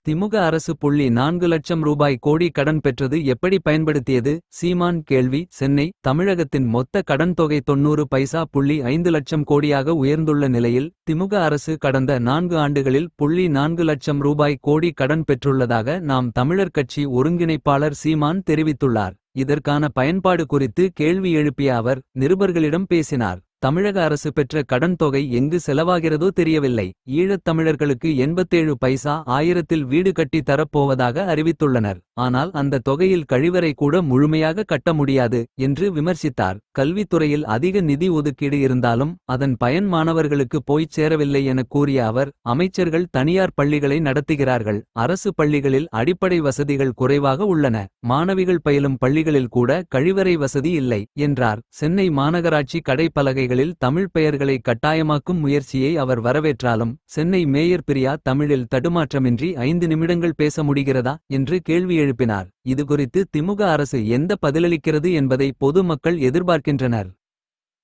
திமுக அரசு புள்ளி நான்கு லட்சம் ரூபாய் கோடி கடன் பெற்றது எப்படி பயன்படுத்தியது சீமான் கேள்வி சென்னை தமிழகத்தின் மொத்த கடன் தொகை தொன்னூறு பைசா புள்ளி ஐந்து லட்சம் கோடியாக உயர்ந்துள்ள நிலையில் திமுக அரசு கடந்த நான்கு ஆண்டுகளில் புள்ளி நான்கு லட்சம் ரூபாய் கோடி கடன் பெற்றுள்ளதாக நாம் தமிழர் கட்சி ஒருங்கிணைப்பாளர் சீமான் தெரிவித்துள்ளார் இதற்கான பயன்பாடு குறித்து கேள்வி எழுப்பிய அவர் நிருபர்களிடம் பேசினார் தமிழக அரசு பெற்ற கடன் தொகை எங்கு செலவாகிறதோ தெரியவில்லை ஈழத் தமிழர்களுக்கு எண்பத்தேழு பைசா ஆயிரத்தில் வீடு கட்டி தரப்போவதாக அறிவித்துள்ளனர் ஆனால் அந்த தொகையில் கழிவறை கூட முழுமையாக கட்ட முடியாது என்று விமர்சித்தார் கல்வித்துறையில் அதிக நிதி ஒதுக்கீடு இருந்தாலும் அதன் பயன் மாணவர்களுக்கு போய்ச் சேரவில்லை என கூறிய அவர் அமைச்சர்கள் தனியார் பள்ளிகளை நடத்துகிறார்கள் அரசு பள்ளிகளில் அடிப்படை வசதிகள் குறைவாக உள்ளன மாணவிகள் பயிலும் பள்ளிகளில் கூட கழிவறை வசதி இல்லை என்றார் சென்னை மாநகராட்சி கடைப்பலகைகளில் தமிழ் பெயர்களை கட்டாயமாக்கும் முயற்சியை அவர் வரவேற்றாலும் சென்னை மேயர் பிரியா தமிழில் தடுமாற்றமின்றி ஐந்து நிமிடங்கள் பேச முடிகிறதா என்று கேள்வி எழுப்பினார் இதுகுறித்து திமுக அரசு எந்த பதிலளிக்கிறது என்பதை பொதுமக்கள் எதிர்பார்க்கின்றனர்